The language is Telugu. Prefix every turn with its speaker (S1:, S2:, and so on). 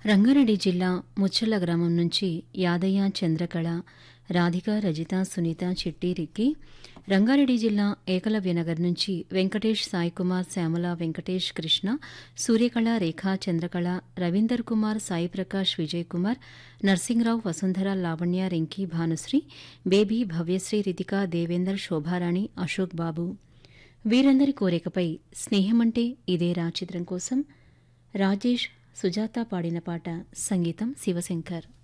S1: రంగారెడ్డి జిల్లా ముచ్చర్ల గ్రామం నుంచి యాదయ్య చంద్రకళ రాధిక రజిత సునీత చిట్టి రిక్కి రంగారెడ్డి జిల్లా ఏకలవ్యనగర్ నుంచి వెంకటేష్ సాయికుమార్ శ్యామల వెంకటేష్ కృష్ణ సూర్యకళ రేఖ చంద్రకళ రవీందర్ కుమార్ సాయి ప్రకాష్ విజయ్ కుమార్ నర్సింగ్రావు వసుంధర లావణ్య రింకీ భానుశ్రీ బేబీ భవ్యశ్రీ రితిక దేవేందర్ శోభారాణి అశోక్ బాబు వీరందరి కోరికపై స్నేహమంటే ఇదేరా చిత్రం కోసం రాజేష్ సుజాత పాడిన పాట సంగీతం శివశంకర్